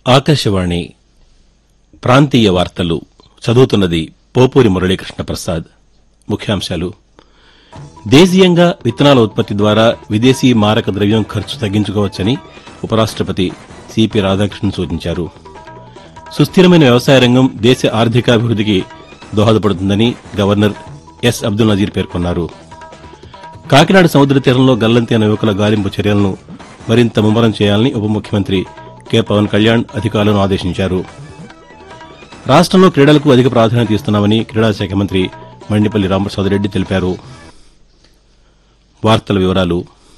ఆకాశవాణి ప్రాంతీయ వార్తలు చదువుతున్నది పోపూరి మురళీకృష్ణ ప్రసాద్ ముఖ్యాంశాలు దేశీయంగా విత్తనాల ఉత్పత్తి ద్వారా విదేశీ మారక ద్రవ్యం ఖర్చు తగ్గించుకోవచ్చని ఉపరాష్టపతి సిపి రాధాకృష్ణన్ సూచించారు సుస్థిరమైన వ్యవసాయ రంగం దేశ ఆర్థికాభివృద్దికి దోహదపడుతుందని గవర్నర్ ఎస్ అబ్దుల్ నజీర్ పేర్కొన్నారు కాకినాడ సముద్ర తీరంలో గల్లంతైన యువకుల గాలింపు చర్యలను మరింత ముమ్మరం చేయాలని ఉప ముఖ్యమంత్రి కె పవన్ కళ్యాణ్ అధికారులను ఆదేశించారు రాష్టంలో క్రీడలకు అధిక ప్రాధాన్యత ఇస్తున్నామని క్రీడా శాఖ మంత్రి మండిపల్లి రామప్రసాద్ రెడ్డి తెలిపారు వార్తల వివరాలు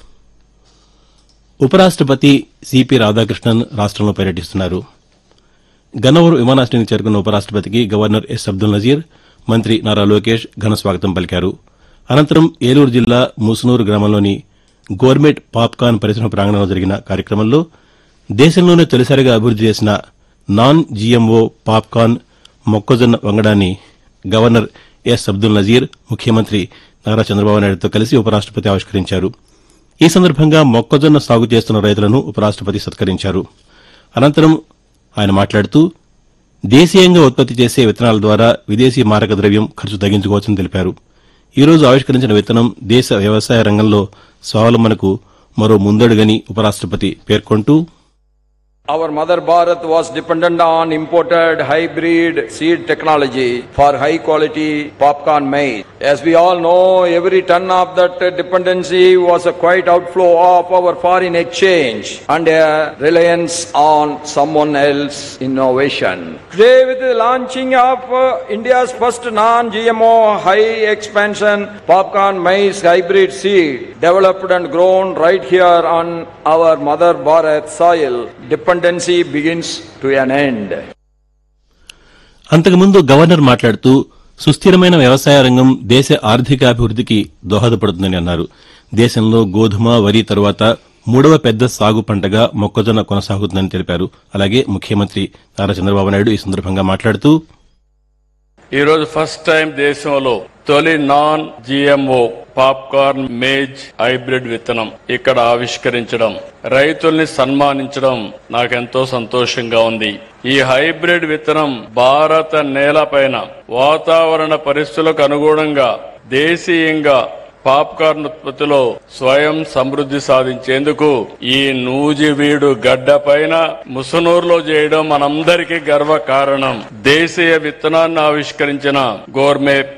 ఉపరాష్టపతి సిపి రాధాకృష్ణన్ రాష్టంలో పర్యటిస్తున్నారు గన్నవరం విమానాశ్రయానికి చేరుకున్న ఉపరాష్టపతికి గవర్నర్ ఎస్ అబ్దుల్ నజీర్ మంత్రి నారా లోకేష్ ఘన స్వాగతం పలికారు అనంతరం ఏలూరు జిల్లా ముసునూరు గ్రామంలోని గోర్మెట్ పాప్కార్న్ పరిశ్రమ ప్రాంగణంలో జరిగిన కార్యక్రమంలో దేశంలోనే తొలిసారిగా అభివృద్ది చేసిన నాన్ జీఎంఓ పాప్కార్న్ మొక్కజొన్న వంగడాన్ని గవర్నర్ ఎస్ అబ్దుల్ నజీర్ ముఖ్యమంత్రి నారా చంద్రబాబు నాయుడుతో కలిసి ఉపరాష్టపతి ఆవిష్కరించారు ఈ సందర్భంగా మొక్కజొన్న సాగు చేస్తున్న రైతులను ఉపరాష్టపతి సత్కరించారు అనంతరం ఆయన మాట్లాడుతూ దేశీయంగా ఉత్పత్తి చేసే విత్తనాల ద్వారా విదేశీ మారక ద్రవ్యం ఖర్చు తగ్గించుకోవచ్చని తెలిపారు ఈ రోజు ఆవిష్కరించిన విత్తనం దేశ వ్యవసాయ రంగంలో స్వావలంబనకు మరో ముందడుగని ఉపరాష్టపతి పేర్కొంటూ Our mother Bharat was dependent on imported hybrid seed technology for high quality popcorn maize. As we all know, every ton of that dependency was a quite outflow of our foreign exchange and a reliance on someone else innovation. Today with the launching of uh, India's first non-GMO high expansion popcorn maize hybrid seed developed and grown right here on our mother Bharat soil, dependency begins to an end. అంతకుముందు governor మాట్లాడుతూ సుస్థిరమైన వ్యవసాయ రంగం దేశ ఆర్థికాభివృద్దికి దోహదపడుతుందని అన్నారు దేశంలో గోధుమ వరి తరువాత మూడవ పెద్ద సాగు పంటగా మొక్కజొన్న కొనసాగుతుందని తెలిపారు అలాగే ముఖ్యమంత్రి నారా చంద్రబాబు నాయుడు ఈ సందర్భంగా మాట్లాడుతూ ఈ రోజు ఫస్ట్ టైం దేశంలో తొలి non GMO popcorn maize hybrid విత్తనం ఇక్కడ ఆవిష్కరించడం రైతుల్ని సన్మానించడం నాకెంతో సంతోషంగా ఉంది ఈ హైబ్రిడ్ విత్తనం భారత నేలపైన వాతావరణ పరిస్థితులకు అనుగుణంగా దేశీయంగా పాప్కార్న్ ఉత్పత్తిలో స్వయం సమృద్ధి సాధించేందుకు ఈ నూజివీడు గడ్డ పైన ముసునూరులో చేయడం మనందరికీ గర్వ కారణం దేశీయ విత్తనాన్ని ఆవిష్కరించిన గోర్మే